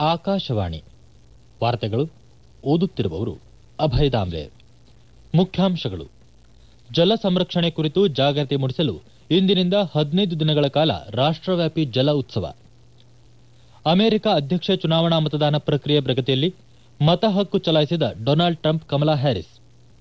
ಆಕಾಶವಾಣಿ ವಾರ್ತೆಗಳು ಓದುತ್ತಿರುವವರು ಅಭಯ ದಾಮ್ರೆ ಮುಖ್ಯಾಂಶಗಳು ಜಲ ಸಂರಕ್ಷಣೆ ಕುರಿತು ಜಾಗೃತಿ ಮೂಡಿಸಲು ಇಂದಿನಿಂದ ಹದಿನೈದು ದಿನಗಳ ಕಾಲ ರಾಷ್ಟವ್ಯಾಪಿ ಜಲ ಉತ್ಸವ ಅಮೆರಿಕ ಅಧ್ಯಕ್ಷ ಚುನಾವಣಾ ಮತದಾನ ಪ್ರಕ್ರಿಯೆ ಪ್ರಗತಿಯಲ್ಲಿ ಮತ ಹಕ್ಕು ಚಲಾಯಿಸಿದ ಡೊನಾಲ್ಡ್ ಟ್ರಂಪ್ ಕಮಲಾ ಹ್ಯಾರಿಸ್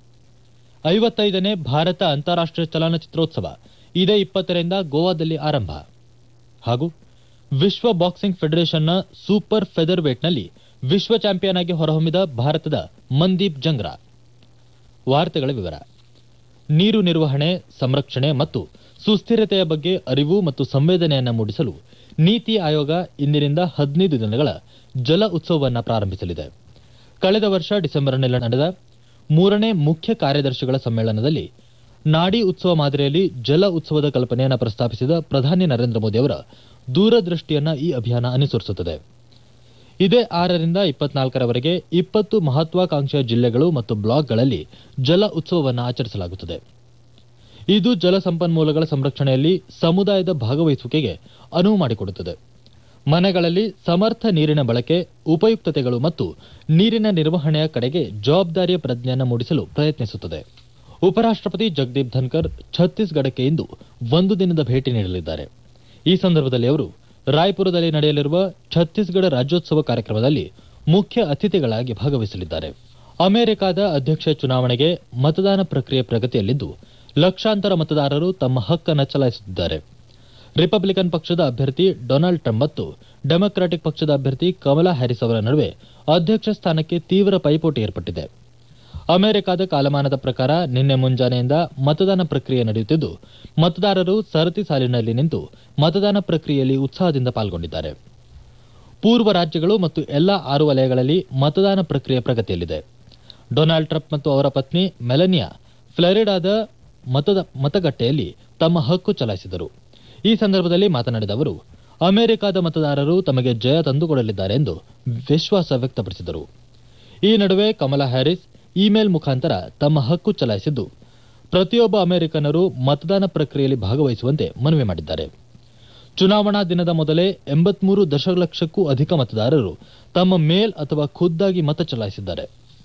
ಐವತ್ತೈದನೇ ಭಾರತ ಅಂತಾರಾಷ್ಟೀಯ ಚಲನಚಿತ್ರೋತ್ಸವ ಇದೇ ಇಪ್ಪತ್ತರಿಂದ ಗೋವಾದಲ್ಲಿ ಆರಂಭ ಹಾಗೂ ವಿಶ್ವ ಬಾಕ್ಸಿಂಗ್ ಫೆಡರೇಷನ್ನ ಸೂಪರ್ ಫೆದರ್ ವೇಟ್ನಲ್ಲಿ ವಿಶ್ವ ಚಾಂಪಿಯನ್ ಆಗಿ ಹೊರಹೊಮ್ಮಿದ ಭಾರತದ ಮಂದೀಪ್ ಜಂಗ್ರಾ ವಾರ್ತೆಗಳ ವಿವರ ನೀರು ನಿರ್ವಹಣೆ ಸಂರಕ್ಷಣೆ ಮತ್ತು ಸುಸ್ಥಿರತೆಯ ಬಗ್ಗೆ ಅರಿವು ಮತ್ತು ಸಂವೇದನೆಯನ್ನು ಮೂಡಿಸಲು ನೀತಿ ಆಯೋಗ ಇಂದಿನಿಂದ ಹದಿನೈದು ದಿನಗಳ ಜಲ ಉತ್ಸವವನ್ನು ಪ್ರಾರಂಭಿಸಲಿದೆ ಕಳೆದ ವರ್ಷ ಡಿಸೆಂಬರ್ನಲ್ಲಿ ನಡೆದ ಮೂರನೇ ಮುಖ್ಯ ಕಾರ್ಯದರ್ಶಿಗಳ ಸಮ್ಮೇಳನದಲ್ಲಿ ನಾಡಿ ಉತ್ಸವ ಮಾದರಿಯಲ್ಲಿ ಜಲ ಉತ್ಸವದ ಕಲ್ಪನೆಯನ್ನು ಪ್ರಸ್ತಾಪಿಸಿದ ಪ್ರಧಾನಿ ನರೇಂದ್ರ ಮೋದಿ ಅವರ ದೂರದೃಷ್ಟಿಯನ್ನ ಈ ಅಭಿಯಾನ ಅನುಸರಿಸುತ್ತದೆ ಇದೇ ಆರರಿಂದ ಇಪ್ಪತ್ನಾಲ್ಕರವರೆಗೆ ಇಪ್ಪತ್ತು ಮಹತ್ವಾಕಾಂಕ್ಷೆಯ ಜಿಲ್ಲೆಗಳು ಮತ್ತು ಬ್ಲಾಕ್ಗಳಲ್ಲಿ ಜಲ ಉತ್ಸವವನ್ನು ಆಚರಿಸಲಾಗುತ್ತದೆ ಇದು ಜಲ ಸಂಪನ್ಮೂಲಗಳ ಸಂರಕ್ಷಣೆಯಲ್ಲಿ ಸಮುದಾಯದ ಭಾಗವಹಿಸುವಿಕೆಗೆ ಅನುವು ಮಾಡಿಕೊಡುತ್ತದೆ ಮನೆಗಳಲ್ಲಿ ಸಮರ್ಥ ನೀರಿನ ಬಳಕೆ ಉಪಯುಕ್ತತೆಗಳು ಮತ್ತು ನೀರಿನ ನಿರ್ವಹಣೆಯ ಕಡೆಗೆ ಜವಾಬ್ದಾರಿಯ ಪ್ರಜ್ಞೆಯನ್ನು ಮೂಡಿಸಲು ಪ್ರಯತ್ನಿಸುತ್ತದೆ ಉಪರಾಷ್ಟಪತಿ ಜಗದೀಪ್ ಧನ್ಕರ್ ಛತ್ತೀಸ್ಗಢಕ್ಕೆ ಇಂದು ಒಂದು ದಿನದ ಭೇಟಿ ನೀಡಲಿದ್ದಾರೆ ಈ ಸಂದರ್ಭದಲ್ಲಿ ಅವರು ರಾಯ್ಪುರದಲ್ಲಿ ನಡೆಯಲಿರುವ ಛತ್ತೀಸ್ಗಢ ರಾಜ್ಯೋತ್ಸವ ಕಾರ್ಯಕ್ರಮದಲ್ಲಿ ಮುಖ್ಯ ಅತಿಥಿಗಳಾಗಿ ಭಾಗವಹಿಸಲಿದ್ದಾರೆ ಅಮೆರಿಕದ ಅಧ್ಯಕ್ಷ ಚುನಾವಣೆಗೆ ಮತದಾನ ಪ್ರಕ್ರಿಯೆ ಪ್ರಗತಿಯಲ್ಲಿದ್ದು ಲಕ್ಷಾಂತರ ಮತದಾರರು ತಮ್ಮ ಹಕ್ಕನ್ನು ಚಲಾಯಿಸುತ್ತಿದ್ದಾರೆ ರಿಪಬ್ಲಿಕನ್ ಪಕ್ಷದ ಅಭ್ಯರ್ಥಿ ಡೊನಾಲ್ಡ್ ಟ್ರಂಪ್ ಮತ್ತು ಡೆಮೊಕ್ರಾಟಿಕ್ ಪಕ್ಷದ ಅಭ್ಯರ್ಥಿ ಕಮಲಾ ಹ್ಯಾರಿಸ್ ಅವರ ನಡುವೆ ಅಧ್ಯಕ್ಷ ಸ್ಥಾನಕ್ಕೆ ತೀವ್ರ ಪೈಪೋಟಿ ಏರ್ಪಟ್ಟಿದೆ ಅಮೆರಿಕದ ಕಾಲಮಾನದ ಪ್ರಕಾರ ನಿನ್ನೆ ಮುಂಜಾನೆಯಿಂದ ಮತದಾನ ಪ್ರಕ್ರಿಯೆ ನಡೆಯುತ್ತಿದ್ದು ಮತದಾರರು ಸರತಿ ಸಾಲಿನಲ್ಲಿ ನಿಂತು ಮತದಾನ ಪ್ರಕ್ರಿಯೆಯಲ್ಲಿ ಉತ್ಸಾಹದಿಂದ ಪಾಲ್ಗೊಂಡಿದ್ದಾರೆ ಪೂರ್ವ ರಾಜ್ಯಗಳು ಮತ್ತು ಎಲ್ಲಾ ಆರು ವಲಯಗಳಲ್ಲಿ ಮತದಾನ ಪ್ರಕ್ರಿಯೆ ಪ್ರಗತಿಯಲ್ಲಿದೆ ಡೊನಾಲ್ಡ್ ಟ್ರಂಪ್ ಮತ್ತು ಅವರ ಪತ್ನಿ ಮೆಲನಿಯಾ ಫ್ಲರಿಡಾದ ಮತದ ಮತಗಟ್ಟೆಯಲ್ಲಿ ತಮ್ಮ ಹಕ್ಕು ಚಲಾಯಿಸಿದರು ಈ ಸಂದರ್ಭದಲ್ಲಿ ಮಾತನಾಡಿದ ಅವರು ಅಮೆರಿಕದ ಮತದಾರರು ತಮಗೆ ಜಯ ತಂದುಕೊಡಲಿದ್ದಾರೆ ಎಂದು ವಿಶ್ವಾಸ ವ್ಯಕ್ತಪಡಿಸಿದರು ಈ ನಡುವೆ ಕಮಲಾ ಹ್ಯಾರಿಸ್ ಇಮೇಲ್ ಮುಖಾಂತರ ತಮ್ಮ ಹಕ್ಕು ಚಲಾಯಿಸಿದ್ದು ಪ್ರತಿಯೊಬ್ಬ ಅಮೆರಿಕನ್ನರು ಮತದಾನ ಪ್ರಕ್ರಿಯೆಯಲ್ಲಿ ಭಾಗವಹಿಸುವಂತೆ ಮನವಿ ಮಾಡಿದ್ದಾರೆ ಚುನಾವಣಾ ದಿನದ ಮೊದಲೇ ಎಂಬತ್ಮೂರು ದಶಲಕ್ಷಕ್ಕೂ ಅಧಿಕ ಮತದಾರರು ತಮ್ಮ ಮೇಲ್ ಅಥವಾ ಖುದ್ದಾಗಿ ಮತ ಚಲಾಯಿಸಿದ್ದಾರೆ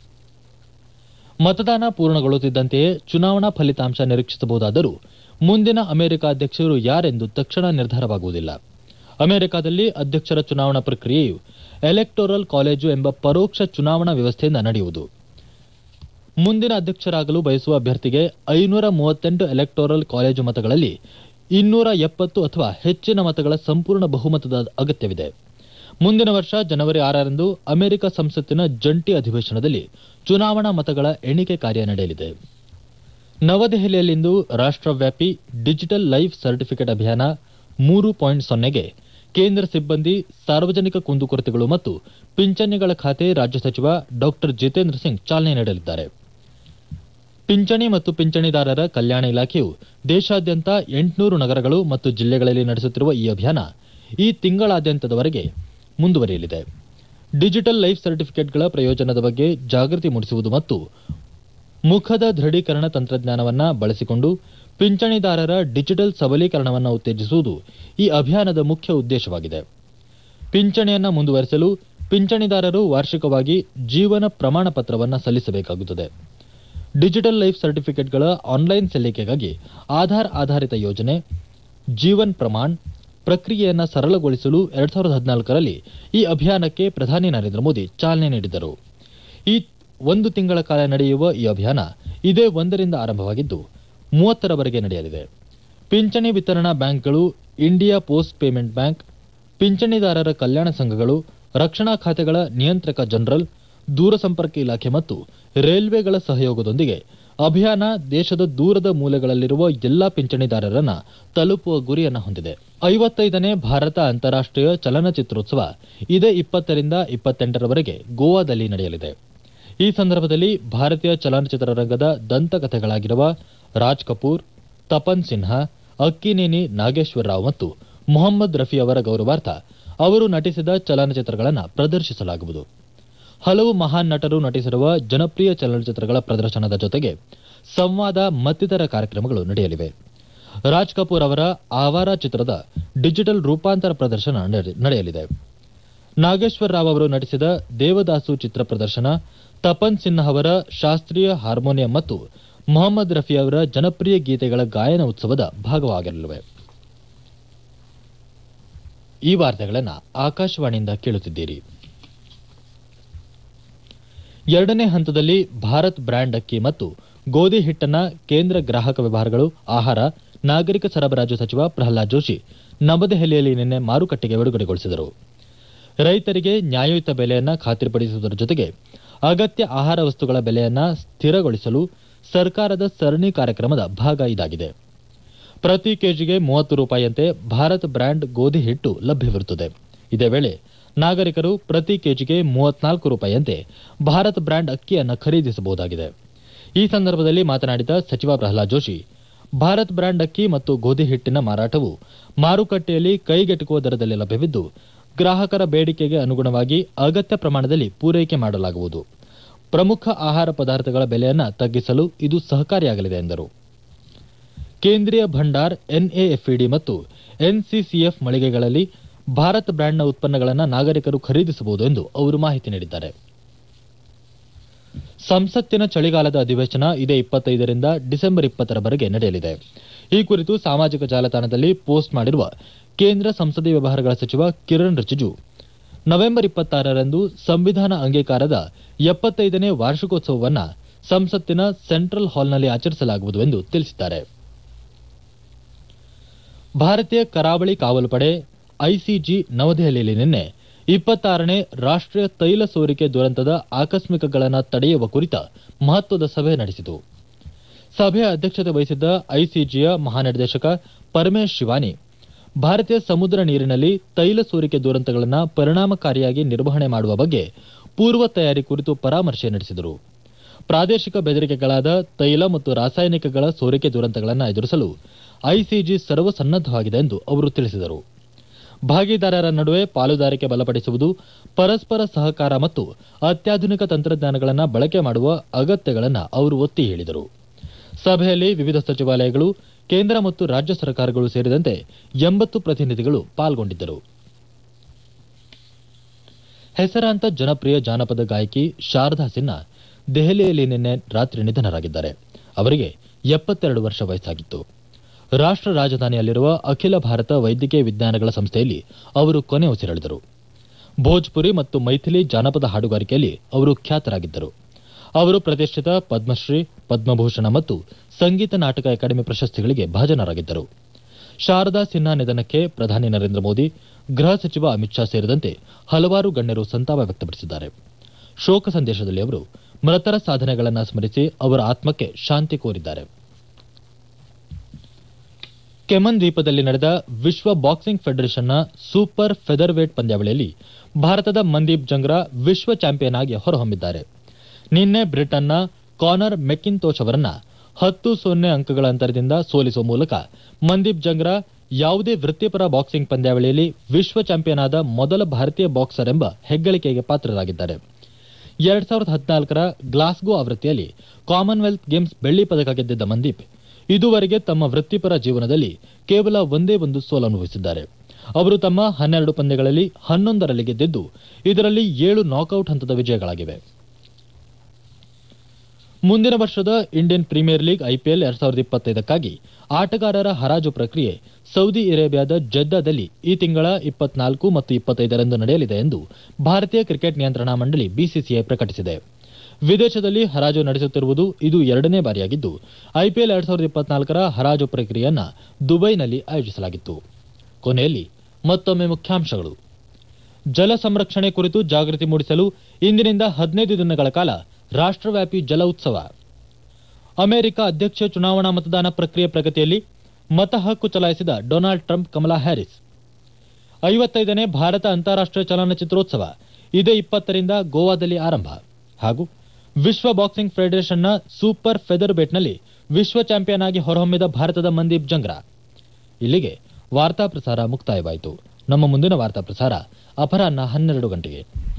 ಮತದಾನ ಪೂರ್ಣಗೊಳ್ಳುತ್ತಿದ್ದಂತೆಯೇ ಚುನಾವಣಾ ಫಲಿತಾಂಶ ನಿರೀಕ್ಷಿಸಬಹುದಾದರೂ ಮುಂದಿನ ಅಮೆರಿಕ ಅಧ್ಯಕ್ಷರು ಯಾರೆಂದು ತಕ್ಷಣ ನಿರ್ಧಾರವಾಗುವುದಿಲ್ಲ ಅಮೆರಿಕದಲ್ಲಿ ಅಧ್ಯಕ್ಷರ ಚುನಾವಣಾ ಪ್ರಕ್ರಿಯೆಯು ಎಲೆಕ್ಟೋರಲ್ ಕಾಲೇಜು ಎಂಬ ಪರೋಕ್ಷ ಚುನಾವಣಾ ವ್ಯವಸ್ಥೆಯಿಂದ ನಡೆಯುವುದು ಮುಂದಿನ ಅಧ್ಯಕ್ಷರಾಗಲು ಬಯಸುವ ಅಭ್ಯರ್ಥಿಗೆ ಐನೂರ ಮೂವತ್ತೆಂಟು ಎಲೆಕ್ಟೋರಲ್ ಕಾಲೇಜು ಮತಗಳಲ್ಲಿ ಇನ್ನೂರ ಎಪ್ಪತ್ತು ಅಥವಾ ಹೆಚ್ಚಿನ ಮತಗಳ ಸಂಪೂರ್ಣ ಬಹುಮತದ ಅಗತ್ಯವಿದೆ ಮುಂದಿನ ವರ್ಷ ಜನವರಿ ಆರರಂದು ಅಮೆರಿಕ ಸಂಸತ್ತಿನ ಜಂಟಿ ಅಧಿವೇಶನದಲ್ಲಿ ಚುನಾವಣಾ ಮತಗಳ ಎಣಿಕೆ ಕಾರ್ಯ ನಡೆಯಲಿದೆ ನವದೆಹಲಿಯಲ್ಲಿಂದು ರಾಷ್ಟವ್ಯಾಪಿ ಡಿಜಿಟಲ್ ಲೈಫ್ ಸರ್ಟಿಫಿಕೇಟ್ ಅಭಿಯಾನ ಮೂರು ಪಾಯಿಂಟ್ ಸೊನ್ನೆಗೆ ಕೇಂದ್ರ ಸಿಬ್ಬಂದಿ ಸಾರ್ವಜನಿಕ ಕುಂದುಕೊರತೆಗಳು ಮತ್ತು ಪಿಂಚಣಿಗಳ ಖಾತೆ ರಾಜ್ಯ ಸಚಿವ ಡಾ ಜಿತೇಂದ್ರ ಸಿಂಗ್ ಚಾಲನೆ ನೀಡಲಿದ್ದಾರೆ ಪಿಂಚಣಿ ಮತ್ತು ಪಿಂಚಣಿದಾರರ ಕಲ್ಯಾಣ ಇಲಾಖೆಯು ದೇಶಾದ್ಯಂತ ಎಂಟುನೂರು ನಗರಗಳು ಮತ್ತು ಜಿಲ್ಲೆಗಳಲ್ಲಿ ನಡೆಸುತ್ತಿರುವ ಈ ಅಭಿಯಾನ ಈ ತಿಂಗಳಾದ್ಯಂತದವರೆಗೆ ಮುಂದುವರಿಯಲಿದೆ ಡಿಜಿಟಲ್ ಲೈಫ್ ಸರ್ಟಿಫಿಕೇಟ್ಗಳ ಪ್ರಯೋಜನದ ಬಗ್ಗೆ ಜಾಗೃತಿ ಮೂಡಿಸುವುದು ಮತ್ತು ಮುಖದ ದೃಢೀಕರಣ ತಂತ್ರಜ್ಞಾನವನ್ನ ಬಳಸಿಕೊಂಡು ಪಿಂಚಣಿದಾರರ ಡಿಜಿಟಲ್ ಸಬಲೀಕರಣವನ್ನು ಉತ್ತೇಜಿಸುವುದು ಈ ಅಭಿಯಾನದ ಮುಖ್ಯ ಉದ್ದೇಶವಾಗಿದೆ ಪಿಂಚಣಿಯನ್ನ ಮುಂದುವರೆಸಲು ಪಿಂಚಣಿದಾರರು ವಾರ್ಷಿಕವಾಗಿ ಜೀವನ ಪ್ರಮಾಣ ಪತ್ರವನ್ನು ಸಲ್ಲಿಸಬೇಕಾಗುತ್ತದೆ ಡಿಜಿಟಲ್ ಲೈಫ್ ಸರ್ಟಿಫಿಕೇಟ್ಗಳ ಆನ್ಲೈನ್ ಸಲ್ಲಿಕೆಗಾಗಿ ಆಧಾರ್ ಆಧಾರಿತ ಯೋಜನೆ ಜೀವನ್ ಪ್ರಮಾಣ್ ಪ್ರಕ್ರಿಯೆಯನ್ನು ಸರಳಗೊಳಿಸಲು ಎರಡ್ ಸಾವಿರದ ಹದಿನಾಲ್ಕರಲ್ಲಿ ಈ ಅಭಿಯಾನಕ್ಕೆ ಪ್ರಧಾನಿ ನರೇಂದ್ರ ಮೋದಿ ಚಾಲನೆ ನೀಡಿದರು ಈ ಒಂದು ತಿಂಗಳ ಕಾಲ ನಡೆಯುವ ಈ ಅಭಿಯಾನ ಇದೇ ಒಂದರಿಂದ ಆರಂಭವಾಗಿದ್ದು ಮೂವತ್ತರವರೆಗೆ ನಡೆಯಲಿದೆ ಪಿಂಚಣಿ ವಿತರಣಾ ಬ್ಯಾಂಕ್ಗಳು ಇಂಡಿಯಾ ಪೋಸ್ಟ್ ಪೇಮೆಂಟ್ ಬ್ಯಾಂಕ್ ಪಿಂಚಣಿದಾರರ ಕಲ್ಯಾಣ ಸಂಘಗಳು ರಕ್ಷಣಾ ಖಾತೆಗಳ ನಿಯಂತ್ರಕ ಜನರಲ್ ದೂರಸಂಪರ್ಕ ಇಲಾಖೆ ಮತ್ತು ರೈಲ್ವೆಗಳ ಸಹಯೋಗದೊಂದಿಗೆ ಅಭಿಯಾನ ದೇಶದ ದೂರದ ಮೂಲೆಗಳಲ್ಲಿರುವ ಎಲ್ಲಾ ಪಿಂಚಣಿದಾರರನ್ನ ತಲುಪುವ ಗುರಿಯನ್ನು ಹೊಂದಿದೆ ಐವತ್ತೈದನೇ ಭಾರತ ಅಂತಾರಾಷ್ಟೀಯ ಚಲನಚಿತ್ರೋತ್ಸವ ಇದೇ ಇಪ್ಪತ್ತರಿಂದ ಇಪ್ಪತ್ತೆಂಟರವರೆಗೆ ಗೋವಾದಲ್ಲಿ ನಡೆಯಲಿದೆ ಈ ಸಂದರ್ಭದಲ್ಲಿ ಭಾರತೀಯ ಚಲನಚಿತ್ರ ರಂಗದ ದಂತಕಥೆಗಳಾಗಿರುವ ರಾಜ್ ಕಪೂರ್ ತಪನ್ ಸಿನ್ಹಾ ಅಕ್ಕಿನೇನಿ ನಾಗೇಶ್ವರ ರಾವ್ ಮತ್ತು ಮೊಹಮ್ಮದ್ ರಫಿ ಅವರ ಗೌರವಾರ್ಥ ಅವರು ನಟಿಸಿದ ಚಲನಚಿತ್ರಗಳನ್ನು ಪ್ರದರ್ಶಿಸಲಾಗುವುದು ಹಲವು ಮಹಾನ್ ನಟರು ನಟಿಸಿರುವ ಜನಪ್ರಿಯ ಚಲನಚಿತ್ರಗಳ ಪ್ರದರ್ಶನದ ಜೊತೆಗೆ ಸಂವಾದ ಮತ್ತಿತರ ಕಾರ್ಯಕ್ರಮಗಳು ನಡೆಯಲಿವೆ ರಾಜ್ ಕಪೂರ್ ಅವರ ಆವಾರ ಚಿತ್ರದ ಡಿಜಿಟಲ್ ರೂಪಾಂತರ ಪ್ರದರ್ಶನ ನಡೆ- ನಡೆಯಲಿದೆ ನಾಗೇಶ್ವರ ರಾವ್ ಅವರು ನಟಿಸಿದ ದೇವದಾಸು ಚಿತ್ರ ಪ್ರದರ್ಶನ ತಪನ್ ಸಿನ್ಹಾ ಅವರ ಶಾಸ್ತ್ರೀಯ ಹಾರ್ಮೋನಿಯಂ ಮತ್ತು ಮೊಹಮ್ಮದ್ ರಫಿ ಅವರ ಜನಪ್ರಿಯ ಗೀತೆಗಳ ಗಾಯನ ಉತ್ಸವದ ಭಾಗವಾಗಿರಲಿವೆ ಈ ವಾರ್ತೆಗಳನ್ನು ಆಕಾಶವಾಣಿಯಿಂದ ಕೇಳುತ್ತಿದ್ದೀರಿ ಎರಡನೇ ಹಂತದಲ್ಲಿ ಭಾರತ್ ಬ್ರ್ಯಾಂಡ್ ಅಕ್ಕಿ ಮತ್ತು ಗೋಧಿ ಹಿಟ್ಟನ್ನ ಕೇಂದ್ರ ಗ್ರಾಹಕ ವ್ಯವಹಾರಗಳು ಆಹಾರ ನಾಗರಿಕ ಸರಬರಾಜು ಸಚಿವ ಪ್ರಹ್ಲಾದ್ ಜೋಶಿ ನವದೆಹಲಿಯಲ್ಲಿ ನಿನ್ನೆ ಮಾರುಕಟ್ಟೆಗೆ ಬಿಡುಗಡೆಗೊಳಿಸಿದರು ರೈತರಿಗೆ ನ್ಯಾಯಯುತ ಬೆಲೆಯನ್ನ ಖಾತ್ರಿಪಡಿಸುವುದರ ಜೊತೆಗೆ ಅಗತ್ಯ ಆಹಾರ ವಸ್ತುಗಳ ಬೆಲೆಯನ್ನ ಸ್ಥಿರಗೊಳಿಸಲು ಸರ್ಕಾರದ ಸರಣಿ ಕಾರ್ಯಕ್ರಮದ ಭಾಗ ಇದಾಗಿದೆ ಪ್ರತಿ ಕೆಜಿಗೆ ಮೂವತ್ತು ರೂಪಾಯಿಯಂತೆ ಭಾರತ್ ಬ್ರ್ಯಾಂಡ್ ಗೋಧಿ ಹಿಟ್ಟು ಲಭ್ಯವಿರುತ್ತದೆ ಇದೇ ವೇಳೆ ನಾಗರಿಕರು ಪ್ರತಿ ಕೆಜಿಗೆ ಮೂವತ್ನಾಲ್ಕು ರೂಪಾಯಿಯಂತೆ ಭಾರತ್ ಬ್ರ್ಯಾಂಡ್ ಅಕ್ಕಿಯನ್ನು ಖರೀದಿಸಬಹುದಾಗಿದೆ ಈ ಸಂದರ್ಭದಲ್ಲಿ ಮಾತನಾಡಿದ ಸಚಿವ ಪ್ರಹ್ಲಾದ್ ಜೋಶಿ ಭಾರತ್ ಬ್ರ್ಯಾಂಡ್ ಅಕ್ಕಿ ಮತ್ತು ಗೋಧಿ ಹಿಟ್ಟಿನ ಮಾರಾಟವು ಮಾರುಕಟ್ಟೆಯಲ್ಲಿ ಕೈಗೆಟುಕುವ ದರದಲ್ಲಿ ಲಭ್ಯವಿದ್ದು ಗ್ರಾಹಕರ ಬೇಡಿಕೆಗೆ ಅನುಗುಣವಾಗಿ ಅಗತ್ಯ ಪ್ರಮಾಣದಲ್ಲಿ ಪೂರೈಕೆ ಮಾಡಲಾಗುವುದು ಪ್ರಮುಖ ಆಹಾರ ಪದಾರ್ಥಗಳ ಬೆಲೆಯನ್ನು ತಗ್ಗಿಸಲು ಇದು ಸಹಕಾರಿಯಾಗಲಿದೆ ಎಂದರು ಕೇಂದ್ರೀಯ ಭಂಡಾರ್ ಎನ್ಎಎಫ್ಇಡಿ ಮತ್ತು ಎನ್ಸಿಸಿಎಫ್ ಮಳಿಗೆಗಳಲ್ಲಿ ಭಾರತ್ ಬ್ರ್ಯಾಂಡ್ನ ಉತ್ಪನ್ನಗಳನ್ನು ನಾಗರಿಕರು ಖರೀದಿಸಬಹುದು ಎಂದು ಅವರು ಮಾಹಿತಿ ನೀಡಿದ್ದಾರೆ ಸಂಸತ್ತಿನ ಚಳಿಗಾಲದ ಅಧಿವೇಶನ ಇದೇ ಇಪ್ಪತ್ತೈದರಿಂದ ಡಿಸೆಂಬರ್ ಇಪ್ಪತ್ತರವರೆಗೆ ನಡೆಯಲಿದೆ ಈ ಕುರಿತು ಸಾಮಾಜಿಕ ಜಾಲತಾಣದಲ್ಲಿ ಪೋಸ್ಟ್ ಮಾಡಿರುವ ಕೇಂದ್ರ ಸಂಸದೀಯ ವ್ಯವಹಾರಗಳ ಸಚಿವ ಕಿರಣ್ ರಿಜಿಜು ನವೆಂಬರ್ ಇಪ್ಪತ್ತಾರರಂದು ಸಂವಿಧಾನ ಅಂಗೀಕಾರದ ಎಪ್ಪತ್ತೈದನೇ ವಾರ್ಷಿಕೋತ್ಸವವನ್ನು ಸಂಸತ್ತಿನ ಸೆಂಟ್ರಲ್ ಹಾಲ್ನಲ್ಲಿ ಆಚರಿಸಲಾಗುವುದು ಎಂದು ತಿಳಿಸಿದ್ದಾರೆ ಭಾರತೀಯ ಕರಾವಳಿ ಕಾವಲು ಪಡೆ ಐಸಿಜಿ ನವದೆಹಲಿಯಲ್ಲಿ ನಿನ್ನೆ ಇಪ್ಪತ್ತಾರನೇ ರಾಷ್ಟ್ರೀಯ ತೈಲ ಸೋರಿಕೆ ದುರಂತದ ಆಕಸ್ಮಿಕಗಳನ್ನು ತಡೆಯುವ ಕುರಿತ ಮಹತ್ವದ ಸಭೆ ನಡೆಸಿತು ಸಭೆಯ ಅಧ್ಯಕ್ಷತೆ ವಹಿಸಿದ್ದ ಐಸಿಜಿಯ ಮಹಾನಿರ್ದೇಶಕ ಪರಮೇಶ್ ಶಿವಾನಿ ಭಾರತೀಯ ಸಮುದ್ರ ನೀರಿನಲ್ಲಿ ತೈಲ ಸೋರಿಕೆ ದುರಂತಗಳನ್ನು ಪರಿಣಾಮಕಾರಿಯಾಗಿ ನಿರ್ವಹಣೆ ಮಾಡುವ ಬಗ್ಗೆ ಪೂರ್ವ ತಯಾರಿ ಕುರಿತು ಪರಾಮರ್ಶೆ ನಡೆಸಿದರು ಪ್ರಾದೇಶಿಕ ಬೆದರಿಕೆಗಳಾದ ತೈಲ ಮತ್ತು ರಾಸಾಯನಿಕಗಳ ಸೋರಿಕೆ ದುರಂತಗಳನ್ನು ಎದುರಿಸಲು ಐಸಿಜಿ ಸರ್ವಸನ್ನದ್ದವಾಗಿದೆ ಎಂದು ಅವರು ತಿಳಿಸಿದರು ಭಾಗಿದಾರರ ನಡುವೆ ಪಾಲುದಾರಿಕೆ ಬಲಪಡಿಸುವುದು ಪರಸ್ಪರ ಸಹಕಾರ ಮತ್ತು ಅತ್ಯಾಧುನಿಕ ತಂತ್ರಜ್ಞಾನಗಳನ್ನು ಬಳಕೆ ಮಾಡುವ ಅಗತ್ಯಗಳನ್ನು ಅವರು ಒತ್ತಿ ಹೇಳಿದರು ಸಭೆಯಲ್ಲಿ ವಿವಿಧ ಸಚಿವಾಲಯಗಳು ಕೇಂದ್ರ ಮತ್ತು ರಾಜ್ಯ ಸರ್ಕಾರಗಳು ಸೇರಿದಂತೆ ಎಂಬತ್ತು ಪ್ರತಿನಿಧಿಗಳು ಪಾಲ್ಗೊಂಡಿದ್ದರು ಹೆಸರಾಂತ ಜನಪ್ರಿಯ ಜಾನಪದ ಗಾಯಕಿ ಶಾರದಾ ಸಿನ್ಹಾ ದೆಹಲಿಯಲ್ಲಿ ನಿನ್ನೆ ರಾತ್ರಿ ನಿಧನರಾಗಿದ್ದಾರೆ ಅವರಿಗೆ ಎಪ್ಪತ್ತೆರಡು ವರ್ಷ ವಯಸ್ಸಾಗಿತ್ತು ರಾಷ್ಟ್ರ ರಾಜಧಾನಿಯಲ್ಲಿರುವ ಅಖಿಲ ಭಾರತ ವೈದ್ಯಕೀಯ ವಿಜ್ಞಾನಗಳ ಸಂಸ್ಥೆಯಲ್ಲಿ ಅವರು ಕೊನೆ ಉಸಿರೆಳೆದರು ಭೋಜ್ಪುರಿ ಮತ್ತು ಮೈಥಿಲಿ ಜಾನಪದ ಹಾಡುಗಾರಿಕೆಯಲ್ಲಿ ಅವರು ಖ್ಯಾತರಾಗಿದ್ದರು ಅವರು ಪ್ರತಿಷ್ಠಿತ ಪದ್ಮಶ್ರೀ ಪದ್ಮಭೂಷಣ ಮತ್ತು ಸಂಗೀತ ನಾಟಕ ಅಕಾಡೆಮಿ ಪ್ರಶಸ್ತಿಗಳಿಗೆ ಭಾಜನರಾಗಿದ್ದರು ಶಾರದಾ ಸಿನ್ಹಾ ನಿಧನಕ್ಕೆ ಪ್ರಧಾನಿ ನರೇಂದ್ರ ಮೋದಿ ಗೃಹ ಸಚಿವ ಅಮಿತ್ ಶಾ ಸೇರಿದಂತೆ ಹಲವಾರು ಗಣ್ಯರು ಸಂತಾಪ ವ್ಯಕ್ತಪಡಿಸಿದ್ದಾರೆ ಶೋಕ ಸಂದೇಶದಲ್ಲಿ ಅವರು ಮೃತರ ಸಾಧನೆಗಳನ್ನು ಸ್ಮರಿಸಿ ಅವರ ಆತ್ಮಕ್ಕೆ ಶಾಂತಿ ಕೋರಿದ್ದಾರೆ ಕೆಮನ್ ದ್ವೀಪದಲ್ಲಿ ನಡೆದ ವಿಶ್ವ ಬಾಕ್ಸಿಂಗ್ ಫೆಡರೇಷನ್ನ ಸೂಪರ್ ಫೆದರ್ ವೇಟ್ ಪಂದ್ಯಾವಳಿಯಲ್ಲಿ ಭಾರತದ ಮಂದೀಪ್ ಜಂಗ್ರಾ ವಿಶ್ವ ಚಾಂಪಿಯನ್ ಆಗಿ ಹೊರಹೊಮ್ಮಿದ್ದಾರೆ ನಿನ್ನೆ ಬ್ರಿಟನ್ನ ಕಾನರ್ ಮೆಕಿನ್ತೋಚ್ ಅವರನ್ನ ಹತ್ತು ಸೊನ್ನೆ ಅಂಕಗಳ ಅಂತರದಿಂದ ಸೋಲಿಸುವ ಮೂಲಕ ಮಂದೀಪ್ ಜಂಗ್ರಾ ಯಾವುದೇ ವೃತ್ತಿಪರ ಬಾಕ್ಸಿಂಗ್ ಪಂದ್ಯಾವಳಿಯಲ್ಲಿ ವಿಶ್ವ ಚಾಂಪಿಯನ್ ಆದ ಮೊದಲ ಭಾರತೀಯ ಬಾಕ್ಸರ್ ಎಂಬ ಹೆಗ್ಗಳಿಕೆಗೆ ಪಾತ್ರರಾಗಿದ್ದಾರೆ ಎರಡ್ ಸಾವಿರದ ಹದಿನಾಲ್ಕರ ಗ್ಲಾಸ್ಗೋ ಆವೃತ್ತಿಯಲ್ಲಿ ಕಾಮನ್ವೆಲ್ತ್ ಗೇಮ್ಸ್ ಬೆಳ್ಳಿ ಪದಕ ಗೆದ್ದಿದ್ದ ಮಂದೀಪ್ ಇದುವರೆಗೆ ತಮ್ಮ ವೃತ್ತಿಪರ ಜೀವನದಲ್ಲಿ ಕೇವಲ ಒಂದೇ ಒಂದು ಸೋಲನುಭವಿಸಿದ್ದಾರೆ ಅವರು ತಮ್ಮ ಹನ್ನೆರಡು ಪಂದ್ಯಗಳಲ್ಲಿ ಹನ್ನೊಂದರಲ್ಲಿ ಗೆದ್ದಿದ್ದು ಇದರಲ್ಲಿ ಏಳು ನಾಕೌಟ್ ಹಂತದ ವಿಜಯಗಳಾಗಿವೆ ಮುಂದಿನ ವರ್ಷದ ಇಂಡಿಯನ್ ಪ್ರೀಮಿಯರ್ ಲೀಗ್ ಐಪಿಎಲ್ ಎರಡ್ ಸಾವಿರದ ಇಪ್ಪತ್ತೈದಕ್ಕಾಗಿ ಆಟಗಾರರ ಹರಾಜು ಪ್ರಕ್ರಿಯೆ ಸೌದಿ ಅರೇಬಿಯಾದ ಜೆದ್ದಾದಲ್ಲಿ ಈ ತಿಂಗಳ ಇಪ್ಪತ್ನಾಲ್ಕು ಮತ್ತು ಇಪ್ಪತ್ತೈದರಂದು ನಡೆಯಲಿದೆ ಎಂದು ಭಾರತೀಯ ಕ್ರಿಕೆಟ್ ನಿಯಂತ್ರಣಾ ಮಂಡಳಿ ಬಿಸಿಸಿಐ ಪ್ರಕಟಿಸಿದೆ ವಿದೇಶದಲ್ಲಿ ಹರಾಜು ನಡೆಸುತ್ತಿರುವುದು ಇದು ಎರಡನೇ ಬಾರಿಯಾಗಿದ್ದು ಐಪಿಎಲ್ ಎರಡ್ ಸಾವಿರದ ಇಪ್ಪತ್ನಾಲ್ಕರ ಹರಾಜು ಪ್ರಕ್ರಿಯೆಯನ್ನ ದುಬೈನಲ್ಲಿ ಆಯೋಜಿಸಲಾಗಿತ್ತು ಕೊನೆಯಲ್ಲಿ ಮತ್ತೊಮ್ಮೆ ಮುಖ್ಯಾಂಶಗಳು ಜಲ ಸಂರಕ್ಷಣೆ ಕುರಿತು ಜಾಗೃತಿ ಮೂಡಿಸಲು ಇಂದಿನಿಂದ ಹದಿನೈದು ದಿನಗಳ ಕಾಲ ರಾಷ್ಟ್ರವ್ಯಾಪಿ ಜಲ ಉತ್ಸವ ಅಮೆರಿಕ ಅಧ್ಯಕ್ಷ ಚುನಾವಣಾ ಮತದಾನ ಪ್ರಕ್ರಿಯೆ ಪ್ರಗತಿಯಲ್ಲಿ ಮತ ಹಕ್ಕು ಚಲಾಯಿಸಿದ ಡೊನಾಲ್ಡ್ ಟ್ರಂಪ್ ಕಮಲಾ ಹ್ಯಾರಿಸ್ ಐವತ್ತೈದನೇ ಭಾರತ ಅಂತಾರಾಷ್ಟ್ರೀಯ ಚಲನಚಿತ್ರೋತ್ಸವ ಇದೇ ಇಪ್ಪತ್ತರಿಂದ ಗೋವಾದಲ್ಲಿ ಆರಂಭ ಹಾಗೂ ವಿಶ್ವ ಬಾಕ್ಸಿಂಗ್ ಫೆಡರೇಷನ್ನ ಸೂಪರ್ ಫೆದರ್ ಬೇಟ್ನಲ್ಲಿ ವಿಶ್ವ ಚಾಂಪಿಯನ್ ಆಗಿ ಹೊರಹೊಮ್ಮಿದ ಭಾರತದ ಮಂದೀಪ್ ಜಂಗ್ರಾ ಇಲ್ಲಿಗೆ ವಾರ್ತಾ ಪ್ರಸಾರ ಮುಕ್ತಾಯವಾಯಿತು ನಮ್ಮ ಮುಂದಿನ ವಾರ್ತಾ ಪ್ರಸಾರ ಅಪರಾಹ್ನ ಹನ್ನೆರಡು ಗಂಟೆಗೆ